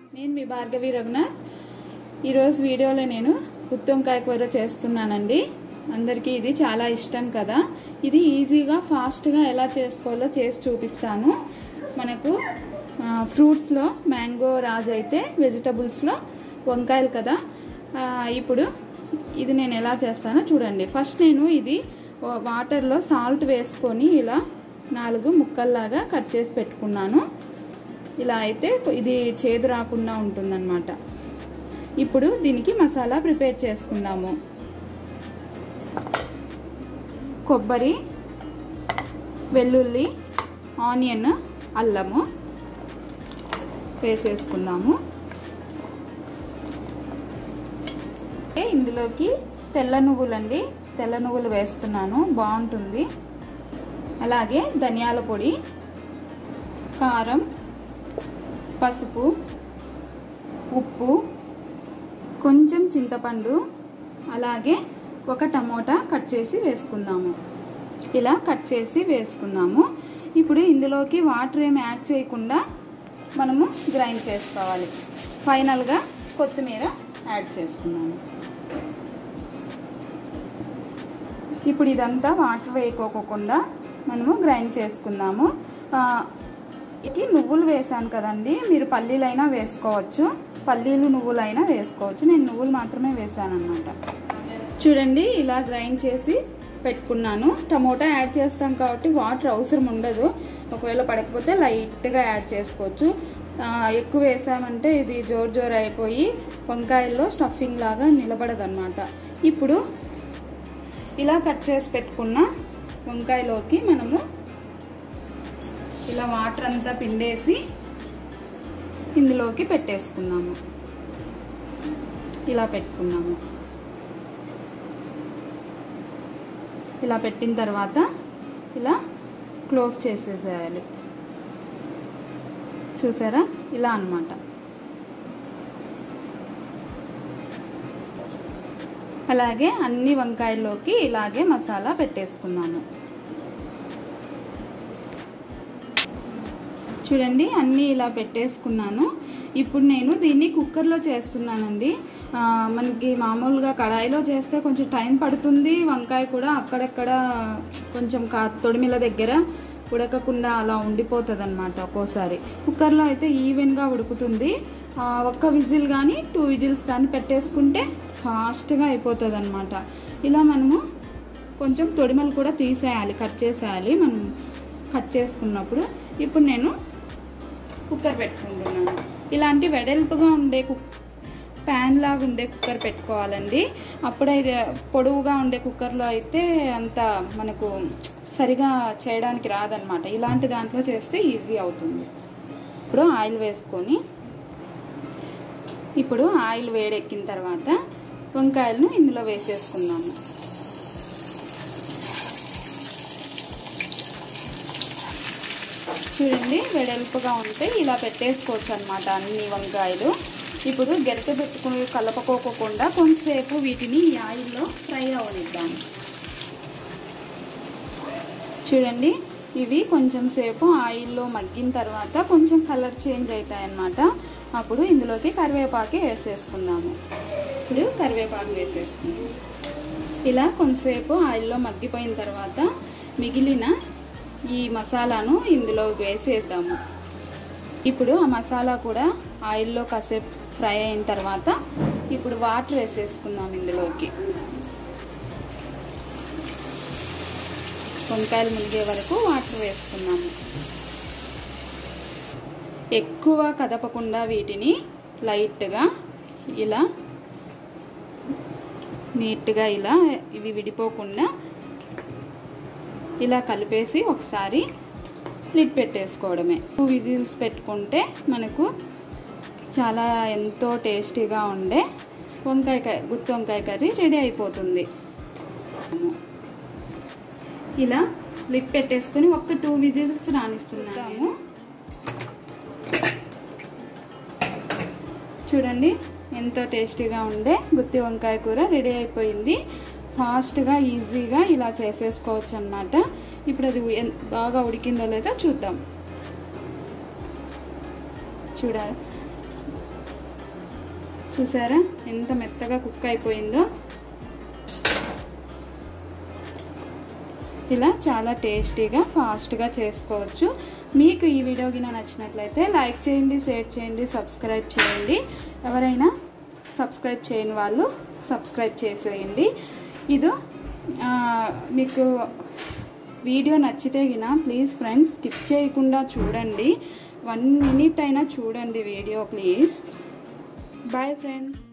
నేను మీ భార్గవి రఘునాథ్ ఈరోజు వీడియోలో నేను గుత్తి వంకాయ కూర చేస్తున్నానండి అందరికీ ఇది చాలా ఇష్టం కదా ఇది ఈజీగా ఫాస్ట్గా ఎలా చేసుకోవాలో చేసి చూపిస్తాను మనకు ఆ, ఫ్రూట్స్లో మ్యాంగో రాజ్ అయితే వెజిటబుల్స్లో వంకాయలు కదా ఆ, ఇప్పుడు ఇది నేను ఎలా చేస్తానో చూడండి ఫస్ట్ నేను ఇది వా- వాటర్లో సాల్ట్ వేసుకొని ఇలా నాలుగు ముక్కల్లాగా కట్ చేసి పెట్టుకున్నాను ఇలా అయితే ఇది చేదు రాకుండా ఉంటుందన్నమాట ఇప్పుడు దీనికి మసాలా ప్రిపేర్ చేసుకుందాము కొబ్బరి వెల్లుల్లి ఆనియన్ అల్లము వేసేసుకుందాము అంటే ఇందులోకి తెల్ల నువ్వులండి తెల్ల నువ్వులు వేస్తున్నాను బాగుంటుంది అలాగే ధనియాల పొడి కారం పసుపు ఉప్పు కొంచెం చింతపండు అలాగే ఒక టమోటా కట్ చేసి వేసుకుందాము ఇలా కట్ చేసి వేసుకుందాము ఇప్పుడు ఇందులోకి వాటర్ ఏమి యాడ్ చేయకుండా మనము గ్రైండ్ చేసుకోవాలి ఫైనల్గా కొత్తిమీర యాడ్ చేసుకున్నాము ఇప్పుడు ఇదంతా వాటర్ వేయకోకుండా మనము గ్రైండ్ చేసుకుందాము ఆ, ఇది నువ్వులు వేసాను కదండి మీరు పల్లీలైనా వేసుకోవచ్చు పల్లీలు నువ్వులైనా వేసుకోవచ్చు నేను నువ్వులు మాత్రమే వేసాను అనమాట చూడండి ఇలా గ్రైండ్ చేసి పెట్టుకున్నాను టమోటా యాడ్ చేస్తాం కాబట్టి వాటర్ అవసరం ఉండదు ఒకవేళ పడకపోతే లైట్గా యాడ్ చేసుకోవచ్చు ఆ, ఎక్కువ వేసామంటే ఇది జోర్ జోర్ అయిపోయి వంకాయల్లో స్టఫింగ్ లాగా నిలబడదన్నమాట ఇప్పుడు ఇలా కట్ చేసి పెట్టుకున్న వంకాయలోకి మనము ఇలా వాటర్ అంతా పిండేసి ఇందులోకి పెట్టేసుకుందాము ఇలా పెట్టుకున్నాము ఇలా పెట్టిన తర్వాత ఇలా క్లోజ్ చేసేసేయాలి చూసారా ఇలా అన్నమాట అలాగే అన్ని వంకాయల్లోకి ఇలాగే మసాలా పెట్టేసుకున్నాము చూడండి అన్నీ ఇలా పెట్టేసుకున్నాను ఇప్పుడు నేను దీన్ని కుక్కర్లో చేస్తున్నానండి ఆ, మనకి మామూలుగా కడాయిలో చేస్తే కొంచెం టైం పడుతుంది వంకాయ కూడా అక్కడక్కడ కొంచెం కా తొడిమిల దగ్గర ఉడకకుండా అలా ఉండిపోతుంది అనమాట ఒక్కోసారి కుక్కర్లో అయితే ఈవెన్గా ఉడుకుతుంది ఆ, ఒక్క విజిల్ కానీ టూ విజిల్స్ కానీ పెట్టేసుకుంటే ఫాస్ట్గా అయిపోతుంది అనమాట ఇలా మనము కొంచెం తొడిమలు కూడా తీసేయాలి కట్ చేసేయాలి మనం కట్ చేసుకున్నప్పుడు ఇప్పుడు నేను కుక్కర్ పెట్టుకుంటున్నాను ఇలాంటి వెడల్పుగా ఉండే కుక్ ప్యాన్ లాగా ఉండే కుక్కర్ పెట్టుకోవాలండి అప్పుడైతే పొడవుగా ఉండే కుక్కర్లో అయితే అంత మనకు సరిగా చేయడానికి రాదనమాట ఇలాంటి దాంట్లో చేస్తే ఈజీ అవుతుంది ఇప్పుడు ఆయిల్ వేసుకొని ఇప్పుడు ఆయిల్ వేడెక్కిన తర్వాత వంకాయలను ఇందులో వేసేసుకుందాము చూడండి వెడల్పుగా ఉంటే ఇలా పెట్టేసుకోవచ్చు అనమాట అన్ని వంకాయలు ఇప్పుడు గరిటె పెట్టుకుని కలపకోకుండా కొంతసేపు వీటిని ఈ ఆయిల్లో ఫ్రై అవనిద్దాం చూడండి ఇవి కొంచెం సేపు ఆయిల్లో మగ్గిన తర్వాత కొంచెం కలర్ చేంజ్ అవుతాయి అన్నమాట అప్పుడు ఇందులోకి కరివేపాకు వేసేసుకుందాము ఇప్పుడు కరివేపాకు వేసేసుకుందాం ఇలా కొంతసేపు ఆయిల్లో మగ్గిపోయిన తర్వాత మిగిలిన ఈ మసాలాను ఇందులో వేసేద్దాము ఇప్పుడు ఆ మసాలా కూడా ఆయిల్లో కాసేపు ఫ్రై అయిన తర్వాత ఇప్పుడు వాటర్ వేసేసుకుందాం ఇందులోకి వంకాయలు మునిగే వరకు వాటర్ వేసుకున్నాము ఎక్కువ కదపకుండా వీటిని లైట్గా ఇలా నీట్గా ఇలా ఇవి విడిపోకుండా ఇలా కలిపేసి ఒకసారి లిడ్ పెట్టేసుకోవడమే టూ విజిల్స్ పెట్టుకుంటే మనకు చాలా ఎంతో టేస్టీగా ఉండే వంకాయ కర్రీ గుత్తి వంకాయ కర్రీ రెడీ అయిపోతుంది ఇలా లిడ్ పెట్టేసుకొని ఒక్క టూ విజిల్స్ రాణిస్తున్నాము చూడండి ఎంతో టేస్టీగా ఉండే గుత్తి వంకాయ కూర రెడీ అయిపోయింది ఫాస్ట్గా ఈజీగా ఇలా చేసేసుకోవచ్చు అనమాట ఇప్పుడు అది ఎన్- బాగా ఉడికిందో లేదో చూద్దాం చూడాలి చూసారా ఎంత మెత్తగా కుక్ అయిపోయిందో ఇలా చాలా టేస్టీగా ఫాస్ట్గా చేసుకోవచ్చు మీకు ఈ వీడియో గిన నచ్చినట్లయితే లైక్ చేయండి షేర్ చేయండి సబ్స్క్రైబ్ చేయండి ఎవరైనా సబ్స్క్రైబ్ చేయని వాళ్ళు సబ్స్క్రైబ్ చేసేయండి ఇది ఆ, మీకు వీడియో నచ్చితే గిన ప్లీజ్ ఫ్రెండ్స్ స్కిప్ చేయకుండా చూడండి వన్ మినిట్ అయినా చూడండి వీడియో ప్లీజ్ బాయ్ ఫ్రెండ్స్